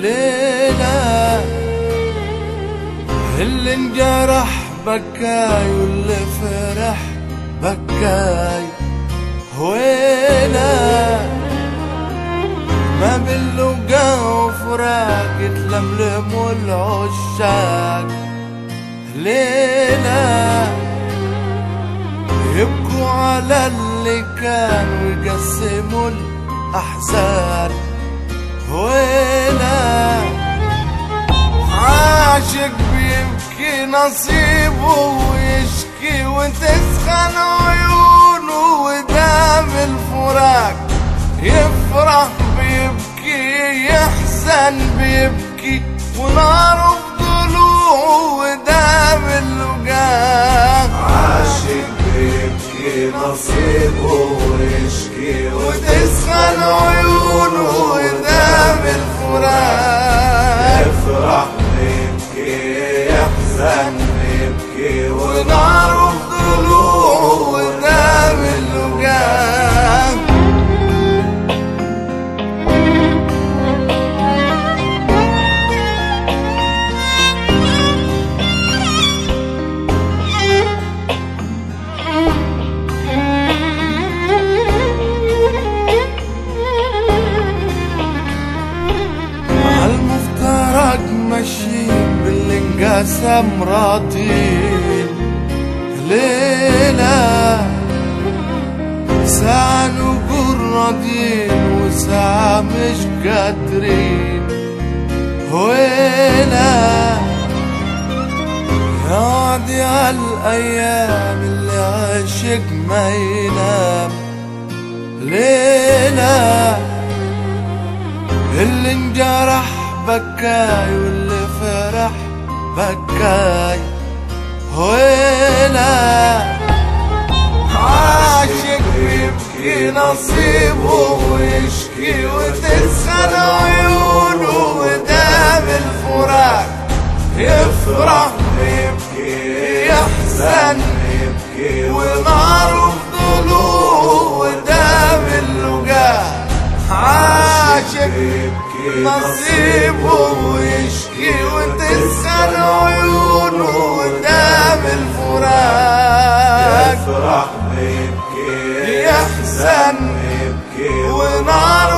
ليلة اللي انجرح بكاي واللي فرح بكاي وينا ما باللقا وفراق تلملموا العشاق ليلة يبكوا على اللي كان ويقسموا الأحزان وينا عاشق بيبكي نصيبه ويشكي وتسخن عيونه ودام الفراق يفرح بيبكي يحزن بيبكي وناره في ضلوعه ودام اللقاء عاشق بيبكي نصيبه ويشكي وتسخن عيونه ودام الفراق يفرح بيبكي يحزن بيبكي وناره في ضلوعه ودام اللقاء عالمفترق ماشيين باللي انقسم راضين ليلة ساعة نقول راضين وساعة مش قادرين ويلا راضي عالأيام اللي عاشق ما ينام ليلة اللي انجرح بكاي واللي فرح بكاي ويلا عاشق بيبكي نصيبه ويشكي وتسخن عيونه ودام الفراق يفرح بيبكي يحزن بيبكي وناره في ضلوعه ودام اللقاء عاشق بيبكي نصيبه ويشكي وتسخن عيونه ودام الفراق يفرح بيبكي يحزن بيبكي ونار